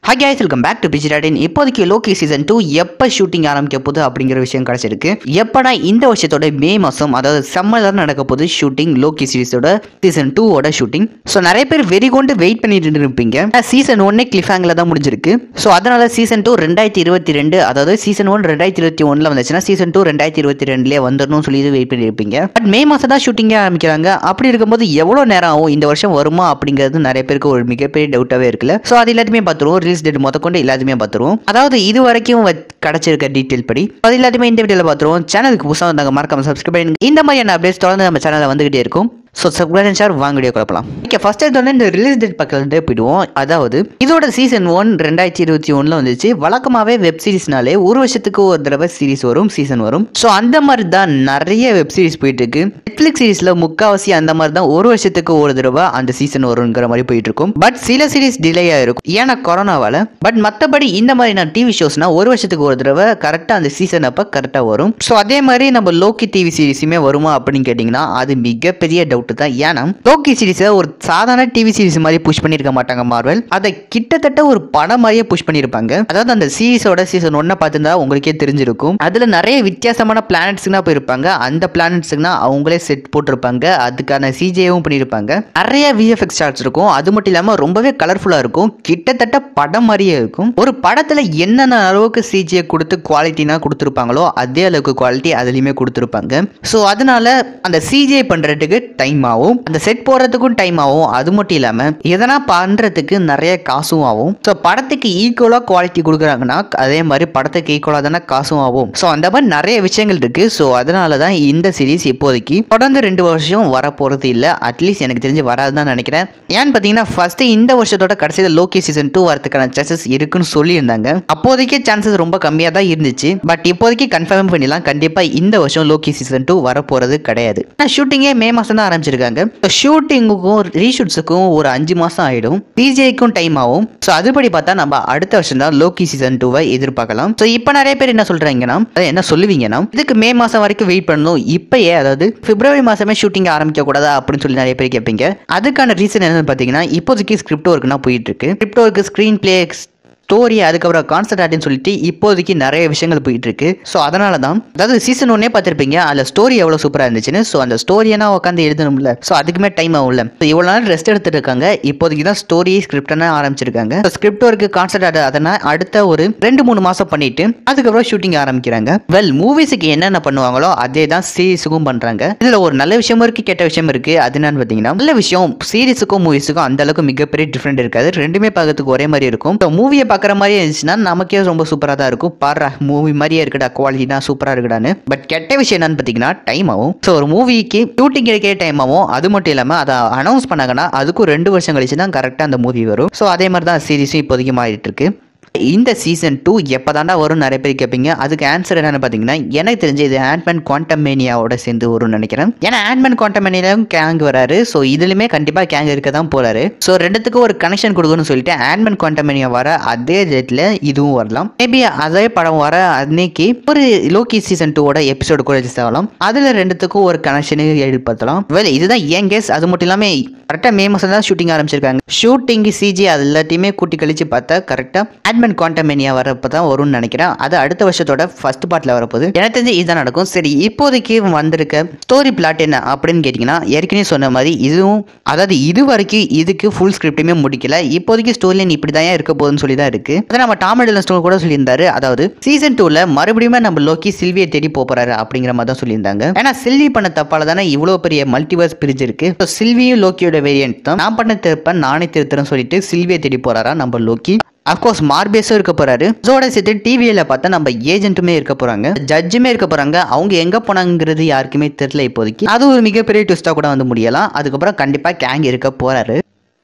hi guys welcome back to பிஜி டாடின் இப்போதைக்கு லோகி சீசன் டூ எப்போ ஷூட்டிங் ஆரம்பிக்க போகுது அப்படிங்கிற விஷயம் கிடைச்சிருக்கு எப்படா இந்த வருஷத்தோட மே மாதம் அதாவது சம்மரில் நடக்க போகுது ஷூட்டிங் லோகி சீரிஸோட சீசன் டூவோட ஷூட்டிங் ஸோ நிறைய பேர் வெறி கொண்டு வெயிட் பண்ணிட்டு இருப்பீங்க சீசன் ஒன்னே கிளிஃப் ஹேங்கில் தான் முடிஞ்சிருக்கு ஸோ அதனால சீசன் டூ ரெண்டாயிரத்தி இருபத்தி ரெண்டு அதாவது சீசன் ஒன் ரெண்டாயிரத்தி இருபத்தி ஒன்றில் வந்துச்சுன்னா சீசன் டூ ரெண்டாயிரத்தி இருபத்தி ரெண்டுலேயே வந்துடணும்னு சொல்லி வெயிட் பண்ணியிருப்பீங்க பட் மே மாதம் தான் ஷூட்டிங்கே ஆரம்பிக்கிறாங்க அப்படி இருக்கும்போது எவ்வளோ நேரம் ஆகும் இந்த வருஷம் வருமா அப்படிங்கிறது நிறைய பேருக்கு ஒரு மிகப்பெரிய டவுட்டாகவே இருக்குல்ல ஸோ அது எல்லாத்தையுமே பார்த்துருவோம் ரிலீஸ் டேட் முதற்கொண்டு எல்லாத்தையுமே பார்த்துருவோம் அதாவது இது வரைக்கும் வ- கிடைச்சிருக்க டீட்டெயில் படி அது எல்லாத்தையுமே இந்த வீடியோவில் பார்த்துருவோம் சேனலுக்கு புதுசாக வந்தாங்க மறக்காம சப்ஸ்கிரைப் பண்ணுங்க இந்த மாதிரியான அப்டேட்ஸ் தொடர்ந்து நம்ம சேனலில் வந்துகிட்டே இருக்கும் ஸோ சப்ஸ்கிரைப் சார் வாங்க வீடியோ குழப்பலாம் ஓகே ஃபர்ஸ்ட் எடுத்தோடனே இந்த ரிலீஸ் டேட் பக்கத்துலேருந்தே போயிடுவோம் அதாவது இதோட சீசன் ஒன் ரெண்டாயிரத்தி இருபத்தி ஒன்றில் வந்துச்சு வழக்கமாகவே வெப் சீரிஸ்னாலே ஒரு வருஷத்துக்கு ஒரு தடவை சீரிஸ் வரும் சீசன் வரும் ஸோ அந்த மாதிரி தான் நிறைய வெப் சீரிஸ் போயிட்டு இருக்கு நெட்ஃப்ளிக்ஸ் சீரிஸில் முக்காவாசி அந்த மாதிரி தான் ஒரு வருஷத்துக்கு ஒரு தடவை அந்த சீசன் வருங்கிற மாதிரி போயிட்டு இருக்கும் பட் சில சீரிஸ் டிலே ஆயிருக்கும் ஏன்னா கொரோனாவால பட் மற்றபடி இந்த மாதிரி நான் டிவி ஷோஸ்னா ஒரு வருஷத்துக்கு ஒரு தடவை கரெக்டாக அந்த சீசன் அப்போ கரெக்டாக வரும் ஸோ அதே மாதிரி நம்ம லோக்கி டிவி சீரிஸுமே வருமா அப்படின்னு கேட்டிங்கன்னா அது மிகப்பெரிய டவுட் தான் ஏன்னா லோக்கி சீரிஸை ஒரு சாதாரண டிவி சீரிஸ் மாதிரி புஷ் பண்ணியிருக்க மாட்டாங்க மார்வல் அதை கிட்டத்தட்ட ஒரு படம் மாதிரியே புஷ் பண்ணியிருப்பாங்க அதாவது அந்த சீரிஸோட சீசன் ஒன்றை பார்த்துருந்தா உங்களுக்கே தெரிஞ்சிருக்கும் அதில் நிறைய வித்தியாசமான பிளானட்ஸ்னா போயிருப்பாங்க அந்த பிளானட்ஸ்னா அவங்களே செட் போட்டிருப்பாங்க அதுக்கான சிஜேவும் பண்ணியிருப்பாங்க நிறைய விஎஃப்எக்ஸ் ஷாட்ஸ் இருக்கும் அது மட்டும் இல்லாமல் ரொம்பவே கலர்ஃபுல்லாக இருக்கும் கிட்டத்தட்ட படம் மாதிரியே இருக்கும் ஒரு படத்தில் என்னென்ன அளவுக்கு சிஜியை கொடுத்து குவாலிட்டினா கொடுத்துருப்பாங்களோ அதே அளவுக்கு குவாலிட்டி அதுலேயுமே கொடுத்துருப்பாங்க ஸோ அதனால அந்த சிஜே பண்ணுறதுக்கு டைம் ஆகும் அந்த செட் போடுறதுக்கும் டைம் ஆகும் அது மட்டும் இல்லாமல் எதனா பண்ணுறதுக்கு நிறைய காசும் ஆகும் ஸோ படத்துக்கு ஈக்குவலாக குவாலிட்டி கொடுக்குறாங்கன்னா அதே மாதிரி படத்துக்கு ஈக்குவலாக தானே காசும் ஆகும் ஸோ அந்த மாதிரி நிறைய விஷயங்கள் இருக்கு ஸோ அதனால தான் இந்த சீரிஸ் இப்போதைக்கு தொடர்ந்து ரெண்டு வருஷம் வரப்போகிறது இல்லை அட்லீஸ்ட் எனக்கு தெரிஞ்சு வராதுதான் நினைக்கிறேன் ஏன்னு பார்த்தீங்கன்னா ஃபர்ஸ்ட் இந்த வருஷத்தோட கடைசியில் லோகி சீசன் டூ வரதுக்கான சான்சஸ் இருக்குன்னு சொல்லியிருந்தாங்க அப்போதைக்கு சான்சஸ் ரொம்ப கம்மியாக தான் இருந்துச்சு பட் இப்போதைக்கு கன்ஃபார்ம் பண்ணிடலாம் கண்டிப்பாக இந்த வருஷம் லோகி சீசன் டூ வரப்போகிறது கிடையாது ஷூட்டிங்கே மே மாதம் தான் ஆரம்பிச்சிருக்காங்க ஷூட்டிங்குக்கும் ரீஷூட்ஸுக்கும் ஒரு அஞ்சு மாதம் ஆயிடும் பிஜேக்கும் டைம் ஆகும் ஸோ அதுபடி பார்த்தா நம்ம அடுத்த வருஷம் தான் லோகி சீசன் டூவை எதிர்பார்க்கலாம் ஸோ இப்போ நிறைய பேர் என்ன சொல்றாங்கன்னா அதாவது என்ன சொல்லுவீங்கன்னா இதுக்கு மே மாதம் வரைக்கும் வெயிட் பண்ணணும் இப்பயே அதாவது பிப்ரவரி மாதமே ஷூட்டிங் ஆரம்பிக்க கூடாதா அப்படின்னு சொல்லி நிறைய பேர் கேட்பீங்க அதுக்கான ரீசன் என்னன்னு பார்த்தீங்கன்னா இப்போதைக்கு ஸ்கிரிப்ட் ஒர்க்னா போயிட்டு இருக்கு script work screen play story அதுக்கப்புறம் கான்செப்ட் ஆர்ட்னு சொல்லிட்டு இப்போதைக்கு நிறைய விஷயங்கள் போயிட்டு இருக்கு ஸோ அதனால தான் அதாவது சீசன் ஒன்னே பார்த்துருப்பீங்க அதில் ஸ்டோரி எவ்வளோ சூப்பராக இருந்துச்சுன்னு ஸோ அந்த ஸ்டோரியனா உட்காந்து எழுதணும்ல ஸோ அதுக்குமே டைம் ஆகும்ல ஸோ இவ்வளோ நாள் ரெஸ்ட் எடுத்துட்டு இருக்காங்க இப்போதைக்கு தான் ஸ்டோரி ஸ்கிரிப்டான ஆரம்பிச்சிருக்காங்க ஸ்கிரிப்ட் ஒர்க்கு கான்செப்ட் ஆர்ட் அதனால் அடுத்த ஒரு ரெண்டு மூணு மாதம் பண்ணிட்டு அதுக்கப்புறம் ஷூட்டிங் ஆரம்பிக்கிறாங்க வெல் மூவிஸுக்கு என்னென்ன பண்ணுவாங்களோ அதே தான் சீரிஸுக்கும் பண்ணுறாங்க இதில் ஒரு நல்ல விஷயமும் இருக்கு கெட்ட விஷயம் இருக்கு அது என்னன்னு பார்த்தீங்கன்னா நல்ல விஷயம் சீரிஸுக்கும் மூவிஸுக்கும் அந்த அளவுக்கு மிகப்பெரிய டிஃப்ரெண்ட் இருக்காது ரெண்டுமே பார்க்கறதுக்கு ஒரே மாதிரி இருக்கும் மூவியை பார்க்குற மாதிரி இருந்துச்சுன்னா நமக்கே ரொம்ப சூப்பராக தான் இருக்கும் பாரு மூவி மாதிரியே இருக்குடா குவாலிட்டி தான் சூப்பராக இருக்குடான்னு பட் கெட்ட விஷயம் என்னன்னு பார்த்தீங்கன்னா டைம் ஆகும் ஸோ ஒரு மூவிக்கு ஷூட்டிங் எடுக்கிற டைம் ஆகும் அது மட்டும் இல்லாமல் அதை அனௌன்ஸ் பண்ணாங்கன்னா அதுக்கும் ரெண்டு வருஷம் கழிச்சு தான் கரெக்டாக அந்த மூவி வரும் ஸோ அதே மாதிரி தான் சீரிஸும் இப்போதைக்கு மாறிட்டு இருக்கு இந்த சீசன் டூ எப்போ தாண்டா வரும் நிறைய பேர் கேட்பீங்க அதுக்கு ஆன்சர் என்னன்னு பார்த்தீங்கன்னா எனக்கு தெரிஞ்சு இது ஆண்ட்மேன் குவாண்டமேனியாவோட சேர்ந்து வரும்னு நினைக்கிறேன் ஏன்னா ஆண்ட்மேன் குவாண்டமேனியாவும் கேங் வராரு ஸோ இதுலையுமே கண்டிப்பாக கேங் இருக்க தான் போறாரு ஸோ ரெண்டுத்துக்கும் ஒரு கனெக்ஷன் கொடுக்கணும்னு சொல்லிட்டு ஆண்ட்மேன் குவாண்டமேனியா வர அதே டேட்டில் இதுவும் வரலாம் மேபி அதே படம் வர அன்னைக்கு ஒரு லோகி சீசன் டூவோட எபிசோடு கூட ரிலீஸ் ஆகலாம் அதில் ரெண்டுத்துக்கும் ஒரு கனெக்ஷன் ஏற்படுத்தலாம் வெல் இதுதான் ஏன் கேஸ் அது மட்டும் இல்லாமல் கரெக்டாக மே மாதம் தான் ஷூட்டிங் ஆரம்பிச்சிருக்காங்க ஷூட்டிங் சிஜி அது எல்லாத்தையுமே கூட்டி கழிச்சு பார்த்தா கரெக்டாக ஆட்மன் குவாண்டமேனியா வரப்போ தான் வரும்னு நினைக்கிறேன் அது அடுத்த வருஷத்தோட ஃபர்ஸ்ட் பார்ட்டில் வரப்போகுது எனக்கு தெரிஞ்சு இதுதான் நடக்கும் சரி இப்போதைக்கு வந்திருக்க ஸ்டோரி பிளாட் என்ன அப்படின்னு கேட்டிங்கன்னா ஏற்கனவே சொன்ன மாதிரி இதுவும் அதாவது இது வரைக்கும் இதுக்கு ஃபுல் ஸ்கிரிப்டுமே முடிக்கல இப்போதைக்கு ஸ்டோரி லைன் இப்படி தான் இருக்க போகுதுன்னு சொல்லி தான் இருக்கு அதை நம்ம டாமடில் ஸ்டோர் கூட சொல்லியிருந்தாரு அதாவது சீசன் டூவில் மறுபடியும் நம்ம லோக்கி சில்வியை தேடி போப் போறாரு அப்படிங்கிற மாதிரி தான் சொல்லியிருந்தாங்க ஏன்னா சில்வி பண்ண தப்பால தானே இவ்வளோ பெரிய மல்டிவர்ஸ் பிரிஞ்சிருக்கு So, சில்வியும் லோக்கியோட வேரியன்ட் தான் நான் பண்ண திருப்ப நானே திருத்துறேன்னு சொல்லிட்டு சில்வியை தேடி போறாரா நம்ம லோக்கி அஃப்கோர்ஸ் மார்பேஸும் இருக்க போறாரு இதோட சேர்த்து டிவியில பார்த்தா நம்ம ஏஜென்ட்டுமே இருக்க போறாங்க ஜட்ஜுமே இருக்க போறாங்க அவங்க எங்க போனாங்கிறது யாருக்குமே தெரியல இப்போதைக்கு அது ஒரு மிகப்பெரிய ட்விஸ்டா கூட வந்து முடியலாம் அதுக்கப்புறம் கண்டிப்பா கேங் இருக்க போறாரு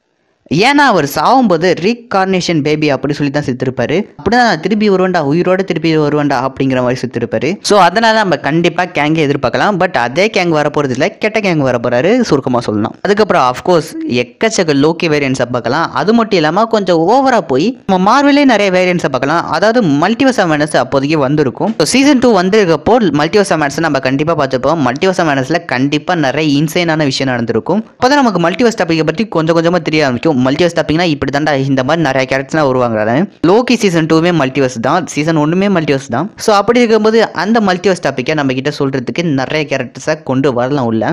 ஏன்னா அவர் சாகும்போது ரீகார்னேஷன் பேபி அப்படி சொல்லி தான் செத்துருப்பாரு அப்படிதான் நான் திருப்பி வருவேன்டா உயிரோட திருப்பி வருவேன்டா அப்படிங்கிற மாதிரி செத்துருப்பாரு ஸோ அதனால நம்ம கண்டிப்பா கேங்கை எதிர்பார்க்கலாம் பட் அதே கேங் வர போறது இல்லை கெட்ட கேங் வர போறாரு சுருக்கமா சொல்லலாம் அதுக்கப்புறம் அஃப்கோர்ஸ் எக்கச்சக்க லோக்கி வேரியன்ஸை பார்க்கலாம் அது மட்டும் இல்லாம கொஞ்சம் ஓவரா போய் நம்ம மார்வலே நிறைய வேரியன்ஸை பார்க்கலாம் அதாவது மல்டிவர்ஸ் மேனஸ் அப்போதைக்கு வந்திருக்கும் ஸோ சீசன் டூ வந்திருக்கப்போ மல்டிவர்ஸ் மேனஸ் நம்ம கண்டிப்பா பார்த்துப்போம் மல்டிவர்ஸ் மேனஸ்ல கண்டிப்பா நிறைய இன்சைனான விஷயம் நடந்திருக்கும் அப்போதான் நமக்கு மல்டிவர்ஸ் டாபிக்கை பற்றி கொஞ்சம் கொஞ்சமா தெரிய ஆரம்பிக்கும் மல்டிவர்ஸ் தப்பிங்கன்னா இப்படி தாண்டா இந்த மாதிரி நிறைய கேரக்டர்ஸ்லாம் வருவாங்க லோகி சீசன் டூவே மல்டிவர்ஸ் தான் சீசன் ஒன்றுமே மல்டிவர்ஸ் தான் ஸோ அப்படி இருக்கும்போது அந்த மல்டிவர்ஸ் டாப்பிக்கை நம்ம கிட்ட சொல்றதுக்கு நிறைய கேரக்டர்ஸை கொண்டு வரலாம் உள்ள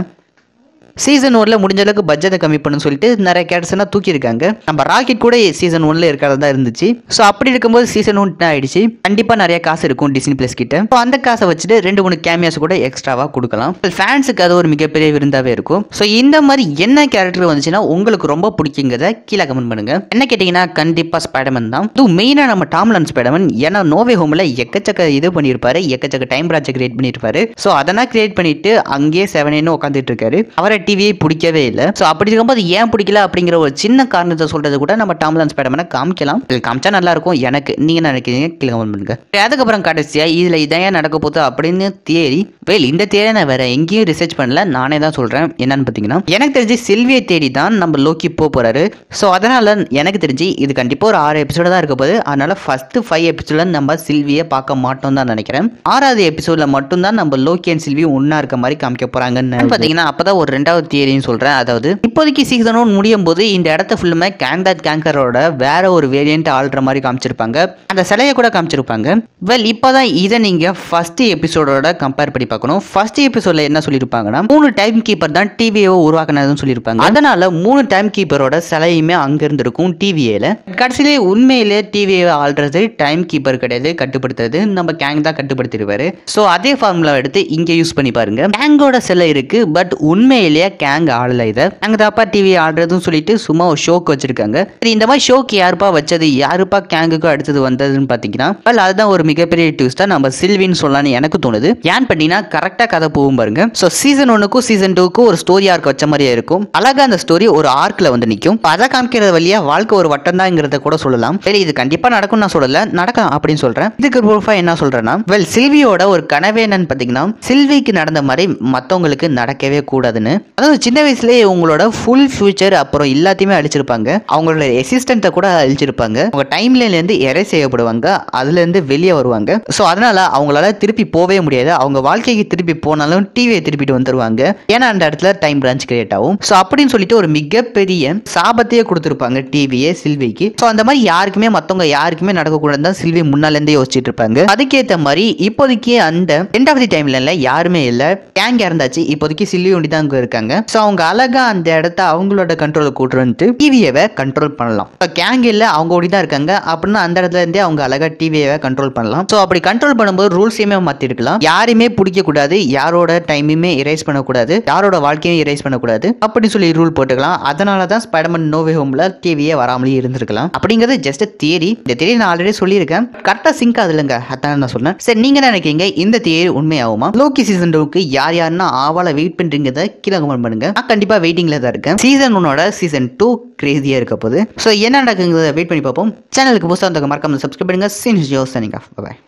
சீசன் ஒன்ல முடிஞ்ச அளவுக்கு பட்ஜெட்டை கம்மி பண்ணுன்னு சொல்லிட்டு நிறைய கேரக்டர்ஸ்லாம் தூக்கியிருக்காங்க நம்ம ராக்கெட் கூட சீசன் ஒன்ல இருக்கிறதா தான் இருந்துச்சு ஸோ அப்படி இருக்கும்போது சீசன் ஒன் ஆயிடுச்சு கண்டிப்பா நிறைய காசு இருக்கும் டிஸ்னி பிளஸ் கிட்ட ஸோ அந்த காசை வச்சுட்டு ரெண்டு மூணு கேமியாஸ் கூட எக்ஸ்ட்ராவா கொடுக்கலாம் ஃபேன்ஸுக்கு அது ஒரு மிகப்பெரிய விருந்தாவே இருக்கும் ஸோ இந்த மாதிரி என்ன கேரக்டர் வந்துச்சுன்னா உங்களுக்கு ரொம்ப பிடிக்குங்கிறத கீழே கமெண்ட் பண்ணுங்க என்ன கேட்டீங்கன்னா கண்டிப்பா ஸ்பைடர்மேன் தான் இது மெயினா நம்ம டாம்லன் ஸ்பைடர்மேன் ஏன்னா நோவே ஹோம்ல எக்கச்சக்க இது பண்ணியிருப்பாரு எக்கச்சக்க டைம் பிராட்சை கிரியேட் பண்ணியிருப்பாரு ஸோ அதெல்லாம் கிரியேட் பண்ணிட்டு அங்கேயே செவனேன்னு உட்காந்துட்டு இருக்காரு அவரை டிவியே பிடிக்கவே இல்லை ஸோ அப்படி இருக்கும்போது ஏன் பிடிக்கல அப்படிங்கிற ஒரு சின்ன காரணத்தை சொல்றது கூட நம்ம டாம்லன் ஸ்பைடர்மேனை காமிக்கலாம் இது காமிச்சா நல்லா இருக்கும் எனக்கு நீங்க என்ன நினைக்கிறீங்க கீழே கமெண்ட் பண்ணுங்க அதுக்கப்புறம் கடைசியா இதுல இதான் ஏன் நடக்க போகுது அப்படின்னு தேடி வெல் இந்த தேடி நான் வேற எங்கேயும் ரிசர்ச் பண்ணல நானே தான் சொல்றேன் என்னன்னு பார்த்தீங்கன்னா எனக்கு தெரிஞ்சு செல்வியை தேடி தான் நம்ம லோக்கி போக போறாரு ஸோ அதனால எனக்கு தெரிஞ்சு இது கண்டிப்பா ஒரு ஆறு எபிசோட தான் இருக்க போகுது அதனால ஃபர்ஸ்ட் ஃபைவ் எபிசோட்ல நம்ம சில்வியை பார்க்க மாட்டோம் தான் நினைக்கிறேன் ஆறாவது எபிசோட்ல மட்டும்தான் நம்ம லோக்கி அண்ட் சில்வி ஒன்னா இருக்க மாதிரி காமிக்க போறாங்கன்னு பார்த்தீங்கன்னா அப்பதான் ஒரு ரெண்டாவது தியரின்னு சொல்றேன் அதாவது இப்போதைக்கு சீசன் ஒன் முடியும் போது இந்த இடத்த ஃபுல்லுமே கேங்தாத் கேங்கரோட வேற ஒரு வேரியன்ட் ஆள்ற மாதிரி காமிச்சிருப்பாங்க அந்த சிலையை கூட காமிச்சிருப்பாங்க வெல் இப்போதான் இதை நீங்க ஃபர்ஸ்ட் எபிசோடோட கம்பேர் பண்ணி பார்க்கணும் ஃபர்ஸ்ட் எபிசோட்ல என்ன சொல்லியிருப்பாங்கன்னா மூணு டைம் கீப்பர் தான் டிவியை உருவாக்குனதுன்னு சொல்லியிருப்பாங்க அதனால மூணு டைம் கீப்பரோட சிலையுமே அங்க இருந்திருக்கும் டிவிஏல கடைசியிலே உண்மையிலே டிவியை ஆள்றது டைம் கீப்பர் கிடையாது கட்டுப்படுத்துறது நம்ம கேங் தான் கட்டுப்படுத்திடுவாரு ஸோ அதே ஃபார்முலா எடுத்து இங்க யூஸ் பண்ணி பாருங்க கேங்கோட சிலை இருக்கு பட் உண்மையிலேயே கேங் ஆளல இதை அங்க தாப்பா டிவி ஆடுறதுன்னு சொல்லிட்டு சும்மா ஒரு ஷோக்கு வச்சிருக்காங்க சரி இந்த மாதிரி ஷோக்கு யாருப்பா வச்சது யாருப்பா கேங்குக்கு அடுத்தது வந்ததுன்னு பாத்தீங்கன்னா well, அதுதான் ஒரு மிகப்பெரிய ட்விஸ்டா நம்ம சில்வின்னு சொல்லலாம்னு எனக்கு தோணுது ஏன் பண்ணீங்கன்னா கரெக்டா கதை போகும் பாருங்க ஸோ சீசன் ஒன்னுக்கும் சீசன் டூக்கும் ஒரு ஸ்டோரி ஆர்க் வச்ச மாதிரியே இருக்கும் அழகா அந்த ஸ்டோரி ஒரு ஆர்க்ல வந்து நிற்கும் அதை காமிக்கிறது வழியா வாழ்க்கை ஒரு வட்டம் தாங்கிறத கூட சொல்லலாம் சரி இது கண்டிப்பா நடக்கும் நான் சொல்லல நடக்கும் அப்படின்னு சொல்றேன் இதுக்கு ப்ரூஃபா என்ன சொல்றேன்னா வெல் சில்வியோட ஒரு கனவே என்னன்னு பாத்தீங்கன்னா சில்விக்கு நடந்த மாதிரி மத்தவங்களுக்கு நடக்கவே கூடாதுன்னு அதாவது சின்ன வயசுலயே உங்களோட ஃபுல் ஃபியூச்சர் அப்புறம் எல்லாத்தையுமே அழிச்சிருப்பாங்க அவங்களோட எசிஸ்டன்ட்டை கூட அழிச்சிருப்பாங்க அவங்க டைம்ல இருந்து எரை செய்யப்படுவாங்க அதுல இருந்து வெளியே வருவாங்க ஸோ அதனால அவங்களால திருப்பி போவே முடியாது அவங்க வாழ்க்கைக்கு திருப்பி போனாலும் டிவியை திருப்பிட்டு வந்துருவாங்க ஏன்னா அந்த இடத்துல டைம் பிரான்ச் கிரியேட் ஆகும் ஸோ அப்படின்னு சொல்லிட்டு ஒரு மிகப்பெரிய சாபத்தையே கொடுத்துருப்பாங்க டிவியே சில்விக்கு ஸோ அந்த மாதிரி யாருக்குமே மற்றவங்க யாருக்குமே நடக்கக்கூடாது தான் சில்வி முன்னால இருந்தே யோசிச்சுட்டு இருப்பாங்க அதுக்கேற்ற மாதிரி இப்போதைக்கு அந்த ரெண்டாவது டைம்ல இல்ல யாருமே இல்ல கேங் இறந்தாச்சு இப்போதைக்கு சில்வி ஒண்டி தான் அங்க இருக்காங்க ஸோ அவங்க அழகா அந்த இடத்த அவங்களோட கண்ட்ரோல் கூட்டு வந்துட்டு டிவியை கண்ட்ரோல் பண்ணலாம் இப்போ கேங் இல்ல அவங்க ஓடி தான் இருக்காங்க அப்படின்னா அந்த இடத்துல இருந்தே அவங்க அழகா டிவியை கண்ட்ரோல் பண்ணலாம் ஸோ அப்படி கண்ட்ரோல் பண்ணும்போது ரூல்ஸையுமே மாத்திருக்கலாம் யாருமே பிடிக்க கூடாது யாரோட டைமையுமே erase பண்ணக்கூடாது யாரோட வாழ்க்கையும் erase பண்ணக்கூடாது அப்படி சொல்லி ரூல் போட்டுக்கலாம் அதனால தான் ஸ்பைடர்மேன் நோவே ஹோம்ல டிவியே வராமலே இருந்திருக்கலாம் அப்படிங்கிறது ஜஸ்ட் தியரி இந்த தியரி நான் ஆல்ரெடி சொல்லியிருக்கேன் கரெக்டாக சிங்க் ஆகுதுலங்க அதான் நான் சொன்னேன் சரி நீங்க என்ன நினைக்கிறீங்க இந்த தியரி உண்மையாகுமா லோக்கி சீசன் டூக்கு யார் யாருன்னா ஆவால வெயிட் பண்றீங்கத கீழே கமெண்ட் பண்ணுங்க நான் கண்டிப்பா வெயிட்டிங்ல தான் இருக்கேன் சீசன் ஒன்னோட சீசன் டூ கிரேசியா இருக்க போகுது ஸோ என்ன நடக்குங்கிறத வெயிட் பண்ணி பார்ப்போம் சேனலுக்கு புதுசாக மறக்காம சப்ஸ்கிரைப் பண்ணுங்க சீன் ஜோ சனிங் ஆஃப் பாய்